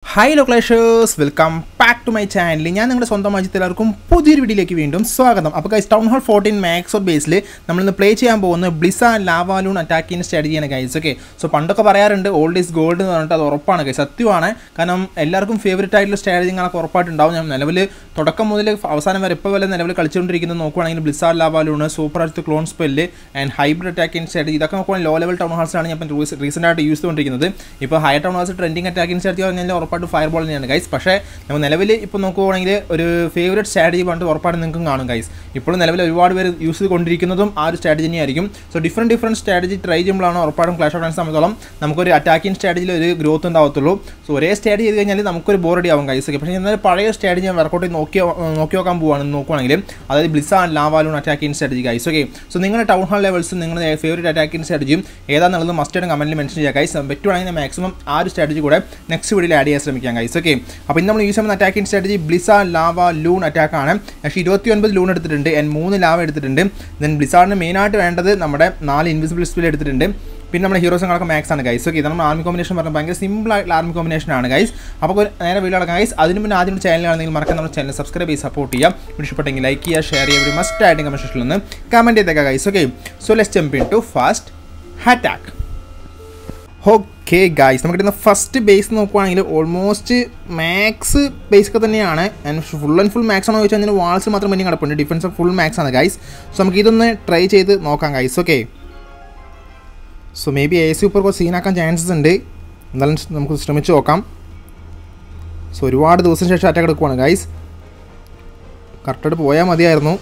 hi ലൊക്ലേഷേഴ്സ് welcome back to my channel ഞാൻ നിങ്ങളുടെ സ്വന്തം അജിത്ത് എല്ലാവർക്കും പുതിയൊരു വീഡിയോയിലേക്ക് വീണ്ടും സ്വാഗതം അപ്പോൾ guys town hall fourteen max of ബേസിൽ നമ്മളിന്ന് പ്ലേ ചെയ്യാൻ പോകുന്നത് ബ്ലിസ ലാവാലൂൺ അറ്റാക്കിൻ്റെ സ്ട്രാറ്റജിയാണ് ഗൈസ് ഓക്കെ സോ പണ്ടൊക്കെ പറയാറുണ്ട് ഓൾഡ് ഈസ് ഗോൾഡ് എന്ന് പറഞ്ഞിട്ട് അത് ഉറപ്പാണ് ഗൈസ് സത്യമാണ് കാരണം എല്ലാവർക്കും ഫേവറേറ്റ് ആയിട്ടുള്ള സ്ട്രാറ്റജികളൊക്കെ ഉറപ്പായിട്ടുണ്ടാവും ഞാൻ നിലവിൽ തുടക്കം മുതൽ അവസാനം വരെ ഇപ്പോൾ വരെ നിലവിൽ കളിച്ചുകൊണ്ടിരിക്കുന്നത് നോക്കുവാണെങ്കിൽ ബ്ലിസ ലാവാലൂൺ സൂപ്പർ അടുത്ത് clone spell and hybrid attacking strategy ഇതൊക്കെ നോക്കുവാണെങ്കിൽ ലോ ലെവൽ ടൗൺ ഹാൾസാണ് ഞാൻ ഇപ്പം റീസെൻ്റ് ആയിട്ട് യൂസ് ചെയ്തുകൊണ്ടിരിക്കുന്നത് ഇപ്പോൾ high town halls trending attacking strategy പറഞ്ഞാൽ ഉറപ്പായിട്ട് ഫയർ ബോൾ തന്നെയാണ് ഗൈസ് പക്ഷേ നമ്മൾ നിലവിൽ ഇപ്പോൾ നോക്കുവാണെങ്കിൽ ഒരു ഫേവറേറ്റ് സ്ട്രാറ്റജി പറഞ്ഞിട്ട് ഉറപ്പായിട്ട് നിങ്ങൾക്കും കാണും ഗൈസ് ഇപ്പോഴും നിലവിൽ ഒരുപാട് പേര് യൂസ് ചെയ്തുകൊണ്ടിരിക്കുന്നതും ആ ഒരു സ്ട്രാറ്റജി തന്നെയായിരിക്കും so different different strategy try ചെയ്യുമ്പോഴാണ് ഉറപ്പായിട്ടും ക്ലാഷ് ഓഫ് ക്ലാൻസ് സംബന്ധിച്ചോളം നമുക്കൊരു അറ്റാക്കിംഗ് സ്ട്രാറ്റജിയിൽ ഒരു ഗ്രോത്ത് ഉണ്ടാവത്തുള്ളൂ സോ ഒരേ സ്ട്രാറ്റജി ചെയ്ത് കഴിഞ്ഞാൽ നമുക്കൊരു ബോറടി ആവും ഗൈസ് പക്ഷേ എന്നാൽ പഴയ സ്ട്രാറ്റജി ഞാൻ വർക്കൗട്ട് ചെയ്ത് നോക്കി നോക്കി നോക്കാൻ പോവാണ് നോക്കുവാണെങ്കിൽ അതായത് blizzard lavaloon attacking strategy guys okay so നിങ്ങളുടെ ടൗൺ ഹാൾ ലെവൽസും നിങ്ങളുടെ ഫേവറേറ്റ് അറ്റാക്കിംഗ് സ്ട്രാറ്റജിയും ഏതാണെന്നുള്ളത് മസ്റ്റ് ആയിട്ട് കമൻറ്റിൽ മെൻഷൻ ചെയ്യുക ഗൈസ് പറ്റുവാണെങ്കിൽ മാക്സിമം ആ ഒരു സ്ട്രാറ്റജി കൂടെ നെക്സ്റ്റ് വീഡിയോയിൽ ആഡ് ചെയ്യാൻ ശ്രമിക്കാം ഗൈസ് ഓക്കെ അപ്പോൾ ഇന്ന് നമ്മൾ യൂസ് ചെയ്യുന്ന attacking strategy blizzard lavaloon attack ആണ് പക്ഷേ ഇരുപത്തി ഒൻപത് ലൂൺ എടുത്തിട്ടുണ്ട് ആൻഡ് മൂന്ന് ലാവ എടുത്തിട്ടുണ്ട് ദെൻ ബ്ലിസാറിന് മെയിനായിട്ട് വേണ്ടത് നമ്മുടെ നാല് ഇൻവിസിബിൾ സ്പിൽ എടുത്തിട്ടുണ്ട് പിന്നെ നമ്മുടെ ഹീറോസുകളൊക്കെ മാക്സ് ആണ് ഗൈസ് ഓക്കെ ഇത് നമ്മൾ ആർമി കോമ്പിനേഷൻ പറഞ്ഞാൽ ഭയങ്കര സിമ്പിൾ ആയിട്ടുള്ള ആർമി കോമ്പിനേഷൻ ആണ് ഗൈസ് അപ്പോൾ നേരെ വീഡിയോ നടക്കാം ഗൈസ് അതിന് മുന്നേ ആദ്യം ചാനൽ ആണെങ്കിൽ മറക്കാൻ നമ്മുടെ ചാനൽ സബ്സ്ക്രൈബ് ചെയ്ത് സപ്പോർട്ട് ചെയ്യാം ഇഷ്ടപ്പെട്ടെങ്കിൽ ലൈക്ക് ചെയ്യുക ഷെയർ ചെയ്യുക ഒരു മസ്റ്റ് ആയിട്ട് കമന്റ് സെക്ഷനിൽ നിന്ന് കമൻറ്റ് ചെയ്തേക്കാം guys okay so let's jump into fast attack okay guys നമുക്ക് ഇന്ന് ഫസ്റ്റ് ബേസ് നോക്കുവാണെങ്കിൽ ഓൾമോസ്റ്റ് മാക്സ് ബേസ് ഒക്കെ തന്നെയാണ് and full and full max ആണോ ചോദിച്ചാൽ അതിന് വാൾസ് മാത്രം മുന്നേ കിടപ്പുണ്ട് ഡിഫൻസ് ഫുൾ മാക്സ് ആണ് ഗൈസ് സോ നമുക്ക് ഇതൊന്ന് ട്രൈ ചെയ്ത് നോക്കാം guys okay so maybe A C super കുറച്ച് സീനാക്കാൻ ചാൻസസ് ഉണ്ട് എന്തായാലും നമുക്ക് ശ്രമിച്ച് നോക്കാം സോ ഒരുപാട് ദിവസം ശേഷം അറ്റാക്ക് എടുക്കുവാണ് ഗൈസ് കറക്റ്റായിട്ട് പോയാൽ മതിയായിരുന്നു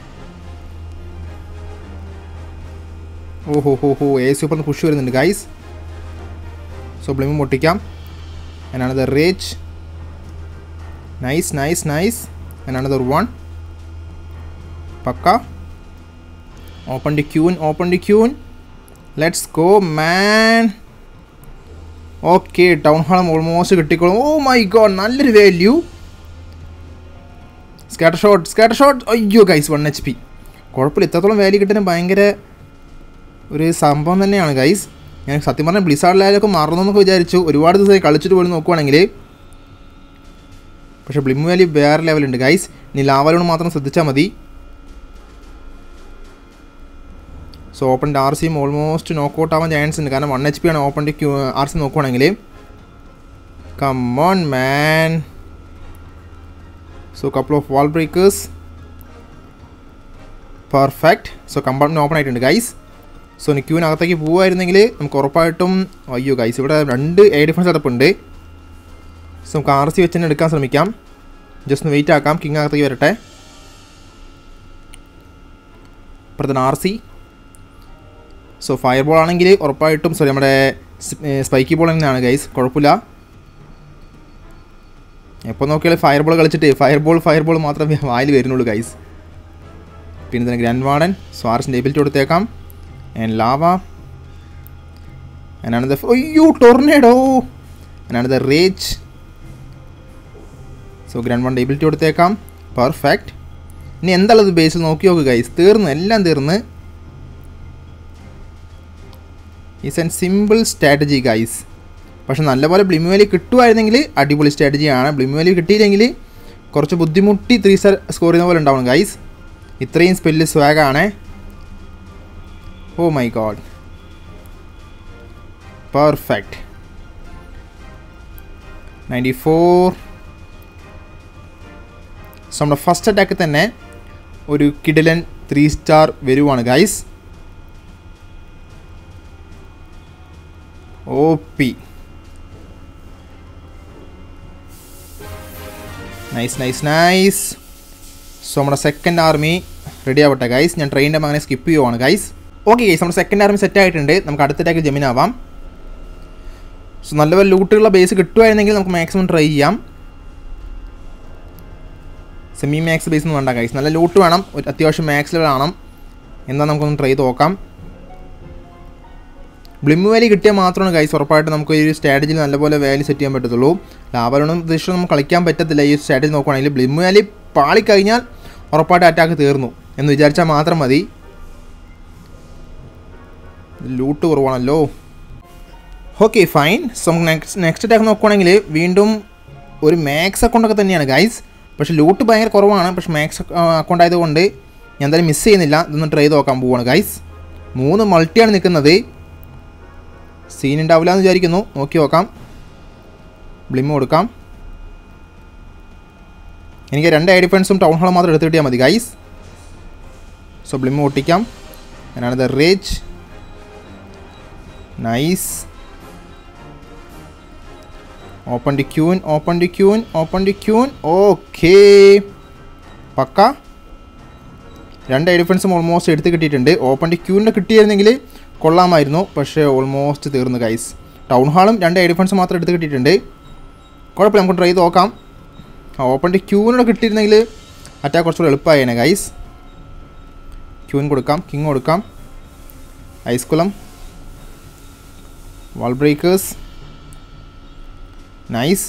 ഓഹോ ഹോ ഹോ എ സി സൂപ്പർ പുഷ് വരുന്നുണ്ട് ഗൈസ് സോ ബ്ലിമ് പൊട്ടിക്കാം എന്നാണ് the rage nice nice nice എന്നാണ് ദ വൺ പക്ക open the queen open the queen let's go man okay town ഹാളം ഓൾമോസ്റ്റ് കിട്ടിക്കോളും ഓ മൈ ഗോഡ് നല്ലൊരു value scatter shot scatter shot അയ്യോ guys one H P കുഴപ്പമില്ല ഇത്രത്തോളം value കിട്ടുന്ന ഭയങ്കര ഒരു സംഭവം തന്നെയാണ് ഗൈസ് ഞാൻ സത്യം പറഞ്ഞാൽ ബ്ലിസാർഡിലായാലൊക്കെ മറന്നൊക്കെ വിചാരിച്ചു ഒരുപാട് ദിവസമായി കളിച്ചിട്ട് പോലും നോക്കുവാണെങ്കിൽ പക്ഷേ ബ്ലിം വാലി വേറെ ലെവലുണ്ട് ഗൈസ് ഇനി ലാവലോട് മാത്രം ശ്രദ്ധിച്ചാൽ മതി സോ ഓപ്പണിൻ്റെ ആർ സിയും ഓൾമോസ്റ്റ് നോക്കൗട്ട് ആവാൻ ചാൻസ് ഉണ്ട് കാരണം വൺ എച്ച് പി ആണ് ഓപ്പണിൻ്റെ ക്യൂ ആർ സി നോക്കുവാണെങ്കിൽ come on man so couple of wall breakers perfect so compartment open ആയിട്ടുണ്ട് ഗൈസ് സോ ക്യൂവിനകത്തേക്ക് പോകുമായിരുന്നെങ്കിൽ നമുക്ക് ഉറപ്പായിട്ടും അയ്യോ ഗൈസ് ഇവിടെ രണ്ട് എ ഡിഫൻസ് കിടപ്പുണ്ട് സോ നമുക്ക് ആർ സി വെച്ച് തന്നെ എടുക്കാൻ ശ്രമിക്കാം ജസ്റ്റ് ഒന്ന് വെയിറ്റ് ആക്കാം കിങ് അകത്തേക്ക് വരട്ടെ ഇപ്പുറത്തെ R C so fire ball ആണെങ്കിൽ ഉറപ്പായിട്ടും സോറി നമ്മുടെ സ്പൈക്കി ബോൾ തന്നെയാണ് ഗൈസ് കുഴപ്പമില്ല എപ്പോൾ നോക്കിയാലും ഫയർ ബോൾ കളിച്ചിട്ട് ഫയർ ബോൾ ഫയർ ബോൾ മാത്രമേ വായിൽ വരുന്നുള്ളൂ ഗൈസ് പിന്നെ തന്നെ ഗ്രാൻഡ് വാർഡൻ സോ ആർസിൻ്റെ എബിലിറ്റി കൊടുത്തേക്കാം ആൻഡ് ലാവ and another അയ്യോ tornado and another rage so grand one ability കൊടുത്തേക്കാം പെർഫെക്റ്റ് ഇനി എന്താണത് ബേസിൽ നോക്കി നോക്ക് ഗൈസ് തീർന്ന് എല്ലാം തീർന്ന് is an simple strategy guys പക്ഷെ നല്ലപോലെ ബ്ലിമ് വാലി കിട്ടുമായിരുന്നെങ്കിൽ അടിപൊളി സ്ട്രാറ്റജിയാണ് ബ്ലിമ് വാലി കിട്ടിയില്ലെങ്കിൽ കുറച്ച് ബുദ്ധിമുട്ടി ത്രീ സ്റ്റാർ സ്കോർ ചെയ്യുന്ന പോലെ ഉണ്ടാവണം ഗൈസ് ഇത്രയും സ്പെല്ല് സ്വാഗാണ് oh my god perfect ninety four so നമ്മുടെ ഫസ്റ്റ് അറ്റാക്ക് തന്നെ ഒരു കിഡിലൻ ത്രീ സ്റ്റാർ വരുവാണ് guys O P nice nice nice so നമ്മുടെ സെക്കൻഡ് ആർമി റെഡി ആവട്ടെ ഗൈസ് ഞാൻ ട്രെയിനിൻ്റെ അങ്ങനെ സ്കിപ്പ് ചെയ്യുവാണ് ഗൈസ് ഓക്കെ ഗൈസ് നമ്മുടെ സെക്കൻഡ് ആർമി സെറ്റ് ആയിട്ടുണ്ട് നമുക്ക് അടുത്ത അറ്റാക്ക് ജമീനാവാം സോ നല്ലപോലെ ലൂട്ടുള്ള ബേസ് കിട്ടുമായിരുന്നെങ്കിൽ നമുക്ക് മാക്സിമം ട്രൈ ചെയ്യാം സെമി മാക്സ് ബേസ് ഒന്നും വേണ്ട ഗൈസ് നല്ല ലൂട്ട് വേണം ഒരു അത്യാവശ്യം മാക്സ് ലെവൽ ആണം എന്നാൽ നമുക്കൊന്ന് ട്രൈ നോക്കാം ബ്ലിം വാലി കിട്ടിയാൽ മാത്രമാണ് ഗൈസ് ഉറപ്പായിട്ട് നമുക്ക് ഈ ഒരു സ്ട്രാറ്റജിയിൽ നല്ലപോലെ വാലി സെറ്റ് ചെയ്യാൻ പറ്റത്തുള്ളൂ ലാഭമൊന്നും പ്രതീക്ഷിച്ച് നമുക്ക് കളിക്കാൻ പറ്റത്തില്ല ഈ സ്ട്രാറ്റജി നോക്കുകയാണെങ്കിൽ ബ്ലിം വാലി പാളിക്കഴിഞ്ഞാൽ ഉറപ്പായിട്ട് അറ്റാക്ക് തീർന്നു എന്ന് വിചാരിച്ചാൽ മാത്രം മതി ലൂട്ട് കുറവാണല്ലോ ഓക്കെ ഫൈൻ സോ നമുക്ക് നെക്സ്റ്റ് നെക്സ്റ്റ് അറ്റാക്ക് നോക്കുവാണെങ്കിൽ വീണ്ടും ഒരു മാക്സ് അക്കൗണ്ടൊക്കെ തന്നെയാണ് ഗൈസ് പക്ഷേ ലൂട്ട് ഭയങ്കര കുറവാണ് പക്ഷേ മാക്സ് അക്കൗണ്ട് ആയതുകൊണ്ട് ഞാൻ എന്തായാലും മിസ് ചെയ്യുന്നില്ല ഇതൊന്ന് ട്രൈ ചെയ്ത് നോക്കാൻ പോവാണ് ഗൈസ് മൂന്ന് മൾട്ടിയാണ് നിൽക്കുന്നത് സീൻ ഉണ്ടാവില്ല എന്ന് വിചാരിക്കുന്നു നോക്കി നോക്കാം ബ്ലിം കൊടുക്കാം എനിക്ക് രണ്ട് ഐ ഡിഫൻസും ടൗൺ ഹാൾ മാത്രം എടുത്ത് കിട്ടിയാൽ മതി ഗൈസ് സോ ബ്ലിം ഒട്ടിക്കാം ഞാനാണ് the rage nice open the queen open the queen open the queen okay പക്ക രണ്ട് ഐ ഡിഫൻസും ഓൾമോസ്റ്റ് എടുത്ത് കിട്ടിയിട്ടുണ്ട് ഓപ്പൺ ഡി ക്യൂവിൻ്റെ കിട്ടിയിരുന്നെങ്കിൽ കൊള്ളാമായിരുന്നു പക്ഷേ ഓൾമോസ്റ്റ് തീർന്നു ഗൈസ് ടൗൺ ഹാളും രണ്ട് ഐ ഡിഫൻസ് മാത്രം എടുത്ത് കിട്ടിയിട്ടുണ്ട് കുഴപ്പമില്ല നമുക്ക് ട്രൈ ചെയ്ത് നോക്കാം ആ ഓപ്പൺ ഡി ക്യൂവിനോട് കിട്ടിയിരുന്നെങ്കിൽ അറ്റാക്ക് കുറച്ചുകൂടെ എളുപ്പമായേനെ ഗൈസ് ക്യൂൻ കൊടുക്കാം കിങ് കൊടുക്കാം ഐസ്കുലം വാൾ ബ്രേക്കേഴ്സ് നൈസ്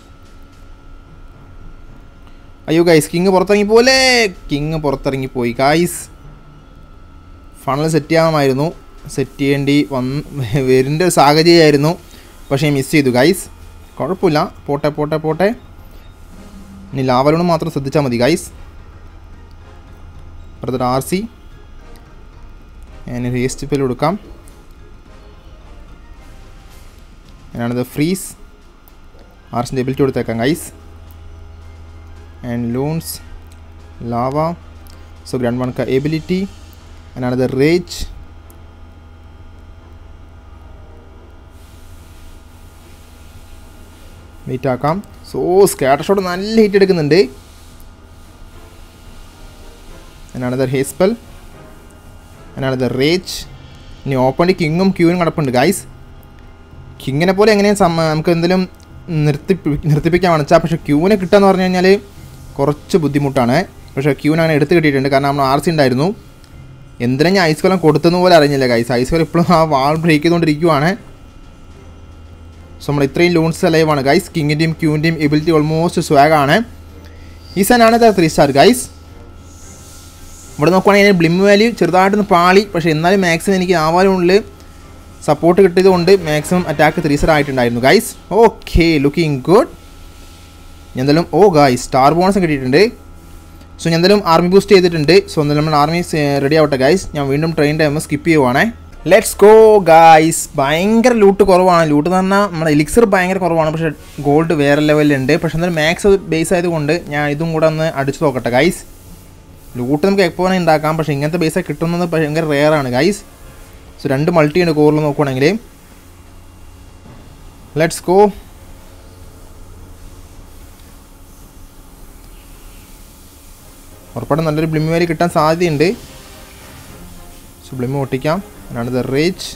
അയ്യോ ഗൈസ് കിങ് പുറത്തിറങ്ങി പോലെ കിങ് പുറത്തിറങ്ങി പോയി ഗൈസ് ഫണൽ സെറ്റ് ചെയ്യാമായിരുന്നു സെറ്റ് ചെയ്യേണ്ടി വന്ന് വരേണ്ട ഒരു സാഹചര്യമായിരുന്നു പക്ഷേ മിസ് ചെയ്തു ഗൈസ് കുഴപ്പമില്ല പോട്ടെ പോട്ടെ പോട്ടെ ഇനി ലാവലോണ് മാത്രം ശ്രദ്ധിച്ചാൽ മതി ഗൈസ് ബ്രദർ ആർ സി ഞാൻ ഹേസ്റ്റ് പെൽ കൊടുക്കാം ഞാനത് ഫ്രീസ് ആർസിൻ്റെ എബിലിറ്റി കൊടുത്തേക്കാം guys and loons lava so grand one ability and the rage wait ആക്കാം സോ സ്കാറ്റർ ഷോട്ട് നല്ല ഹിറ്റ് എടുക്കുന്നുണ്ട് എന്നാണ് ദ ഹേസ്പെൽ എന്നാണ് ദ റേജ് ഇനി ഓപ്പണിൽ കിങ്ങും ക്യൂനും കിടപ്പുണ്ട് ഗൈസ് കിങ്ങിനെ പോലെ എങ്ങനെയും സം നമുക്ക് എന്തെങ്കിലും നിർത്തി നിർത്തിപ്പിക്കാൻ വെച്ചാൽ പക്ഷേ ക്യൂവിനെ കിട്ടുകയെന്ന് പറഞ്ഞു കഴിഞ്ഞാൽ കുറച്ച് ബുദ്ധിമുട്ടാണ് പക്ഷേ ക്യൂവിന് അങ്ങനെ എടുത്ത് കിട്ടിയിട്ടുണ്ട് കാരണം നമ്മൾ ആർ സി ഉണ്ടായിരുന്നു എന്തിനാ ഞാൻ ഐസ് കൊല്ലം കൊടുത്തെന്ന് പോലെ അറിഞ്ഞില്ല ഗൈസ് ഐസ് കൊല്ലം ഇപ്പോഴും ആ വാൾ ബ്രേക്ക് ചെയ്തുകൊണ്ടിരിക്കുവാണ് സോ നമ്മൾ ഇത്രയും ലൂൺസ് ലൈവാണ് ഗൈസ് കിങ്ങിൻ്റെയും ക്യൂവിൻ്റെയും എബിലിറ്റി ഓൾമോസ്റ്റ് സ്വാഗാണ് ഈ സാധനമാണ് ദ ത്രീ സ്റ്റാർ ഗൈസ് ഇവിടെ നോക്കുവാണെങ്കിൽ ബ്ലിം വാല്യൂ ചെറുതായിട്ടൊന്ന് പാളി പക്ഷേ എന്നാലും മാക്സിമം എനിക്ക് ആവാലുള്ളിൽ സപ്പോർട്ട് കിട്ടിയതുകൊണ്ട് മാക്സിമം അറ്റാക്ക് ത്രീ സ്റ്റാർ ആയിട്ടുണ്ടായിരുന്നു ഗൈസ് ഓക്കെ ലുക്കിംഗ് ഗുഡ് ഞാൻ എന്തായാലും ഓ ഗൈസ് സ്റ്റാർ ബോണസ് കിട്ടിയിട്ടുണ്ട് സോ ഞാൻ എന്തായാലും ആർമി ബൂസ്റ്റ് ചെയ്തിട്ടുണ്ട് സോ എന്തായാലും നമ്മൾ ആർമി റെഡി ആവട്ടെ ഗൈസ് ഞാൻ വീണ്ടും ട്രെയിൻ ടൈം സ്കിപ്പ് ചെയ്യുവാണേ ലെറ്റ്സ് ഗോ ഗൈസ് ഭയങ്കര ലൂട്ട് കുറവാണ് ലൂട്ട് എന്ന് പറഞ്ഞാൽ നമ്മുടെ എലിക്സർ ഭയങ്കര കുറവാണ് പക്ഷേ ഗോൾഡ് വേറെ ലെവലിലുണ്ട് പക്ഷേ എന്തായാലും മാക്സ് ബേസ് ആയതുകൊണ്ട് ഞാൻ ഇതും കൂടെ ഒന്ന് അടിച്ചു നോക്കട്ടെ ഗൈസ് ലൂട്ട് നമുക്ക് എപ്പോൾ ഉണ്ടാക്കാം പക്ഷേ ഇങ്ങനത്തെ ബേസ് കിട്ടുന്നത് ഭയങ്കര റെയർ ആണ് ഗൈസ് സോ രണ്ട് മൾട്ടി ഉണ്ട് കോറിൽ നോക്കുവാണെങ്കിൽ ലെറ്റ്സ് ഗോ ഉറപ്പായിട്ടും നല്ലൊരു ബ്ലിം വേലി കിട്ടാൻ സാധ്യതയുണ്ട് സോ ബ്ലിം ഒട്ടിക്കാം എന്നാണ് ദ റേജ്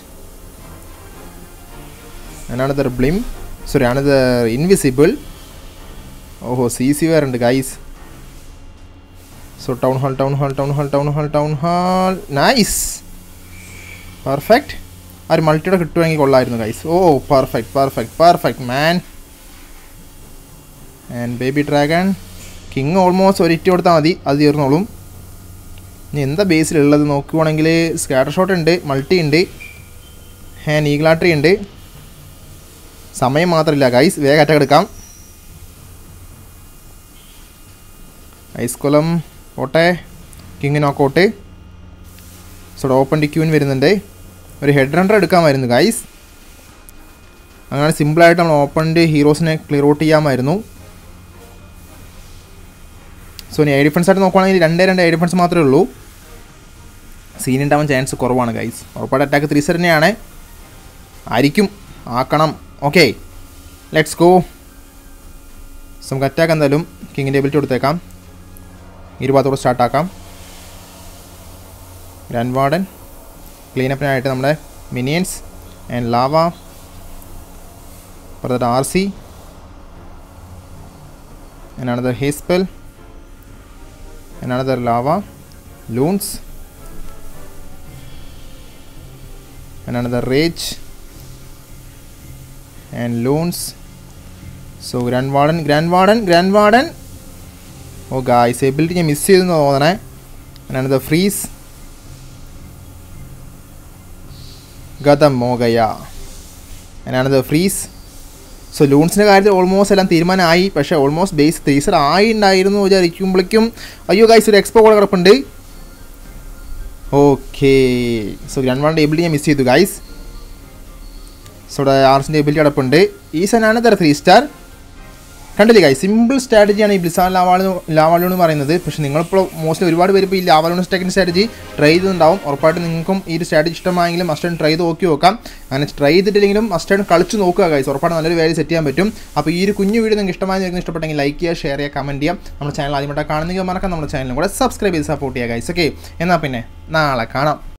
എന്നാണ് ദ ബ്ലിം സോറി ആണ് ദ ഇൻവിസിബിൾ ഓഹോ സി സി വേറെ ഉണ്ട് guys so town hall town hall town hall town hall town hall nice perfect ആ ഒരു മൾട്ടിയുടെ കിട്ടുമെങ്കിൽ കൊള്ളായിരുന്നു guys oh perfect perfect perfect man and baby dragon king almost ഒരു ഇറ്റ് കൊടുത്താൽ മതി അത് തീർന്നോളും ഇനി എന്താ ബേസിലുള്ളത് നോക്കുവാണെങ്കിൽ സ്കാറ്റർ ഷോട്ട് ഉണ്ട് മൾട്ടി ഉണ്ട് ഹാൻ ഈഗ്ലാട്രി ഉണ്ട് സമയം മാത്രമില്ല ഗൈസ് വേഗം അറ്റാക്ക് എടുക്കാം ഐസ്കുലം പോട്ടെ king knockout so open the queen വരുന്നുണ്ട് ഒരു ഹെഡ് റണ്ണർ എടുക്കാമായിരുന്നു ഗൈസ് അങ്ങനെ സിമ്പിളായിട്ട് നമ്മൾ ഓപ്പണിൻ്റെ ഹീറോസിനെ ക്ലിയർ ഔട്ട് ചെയ്യാമായിരുന്നു സോ ഇനി ഐ ഡിഫൻസ് ആയിട്ട് നോക്കുവാണെങ്കിൽ രണ്ടേ രണ്ട് ഐ ഡിഫൻസ് മാത്രമേ ഉള്ളൂ സീൻ ഉണ്ടാവാൻ ചാൻസ് കുറവാണ് ഗൈസ് ഉറപ്പായിട്ട് അറ്റാക്ക് ത്രീ സെർ തന്നെയാണ് ആയിരിക്കും ആക്കണം ഓക്കെ ലെറ്റ്സ് ഗോ സോ നമുക്ക് അറ്റാക്ക് എന്തായാലും കിങ്ങിൻ്റെ എബിലിറ്റി കൊടുത്തേക്കാം ഇരുപതോടെ സ്റ്റാർട്ടാക്കാം ഗ്രാൻഡ് വാർഡൻ ക്ലീനപ്പിനായിട്ട് നമ്മുടെ minions and lava brother R C and another hay spell and another lava loons and another rage and loons so grand warden grand warden grand warden oh guys ability ഞാൻ miss ചെയ്തെന്ന് തോന്നണേ and another freeze ഗതം മോഗയ and another freeze so ലൂൺസിൻ്റെ കാര്യത്തിൽ almost എല്ലാം തീരുമാനമായി പക്ഷേ ഓൾമോസ്റ്റ് ബേസ് ത്രീസർ ആയി ഉണ്ടായിരുന്നു വിചാരിക്കുമ്പോഴേക്കും അയ്യോ ഗൈസ് ഒരു എക്സ്പോ കൂടെ കിടപ്പുണ്ട് ഓക്കെ സോ ഗ്രണ്ട് വണ്ണിൻ്റെ എബിലിറ്റി ഞാൻ മിസ് ചെയ്തു ഗൈസ് സോ ഇവിടെ ആർസിൻ്റെ എബിലിറ്റി കിടപ്പുണ്ട് ഈ സനാണ് തര ത്രീ സ്റ്റാർ കണ്ടില്ലേ ഗൈസ് സിമ്പിൾ സ്ട്രാറ്റജിയാണ് ഈ ബ്ലിസാൻ ലാവാളു ലാവാളു എന്ന് പറയുന്നത് പക്ഷേ നിങ്ങളിപ്പോൾ മോസ്റ്റ്ലി ഒരുപാട് പേര് ഇപ്പോൾ ഈ ലാവാളൂൺ സ്റ്റേക്കിൻ്റെ സ്ട്രാറ്റജി ട്രൈ ചെയ്തിട്ടുണ്ടാവും ഉറപ്പായിട്ടും നിങ്ങൾക്കും ഈ ഒരു സ്ട്രാറ്റജി ഇഷ്ടമായെങ്കിലും മസ്റ്റേൺ ട്രൈ ചെയ്ത് നോക്കി നോക്കാം അങ്ങനെ ട്രൈ ചെയ്തിട്ടില്ലെങ്കിലും മസ്റ്റേൺ കളിച്ച് നോക്കുക ഗൈസ് ഉറപ്പായിട്ട് നല്ലൊരു വാല്യൂ സെറ്റ് ചെയ്യാൻ പറ്റും അപ്പോൾ ഈ ഒരു കുഞ്ഞു വീഡിയോ നിങ്ങൾക്ക് ഇഷ്ടമായി നിങ്ങൾക്ക് ഇഷ്ടപ്പെട്ടെങ്കിൽ ലൈക്ക് ചെയ്യുക ഷെയർ ചെയ്യുക കമൻറ്റ് ചെയ്യാം നമ്മുടെ ചാനൽ ആദ്യമായിട്ട് കാണുന്നെങ്കിൽ മറക്കാം നമ്മുടെ ചാനലും കൂടെ സബ്സ്ക്രൈബ് ചെയ്ത് സപ്പോർട്ട് ചെയ്യുക ഗൈസ് ഓക്കെ എന്നാൽ പിന്നെ നാളെ കാണാം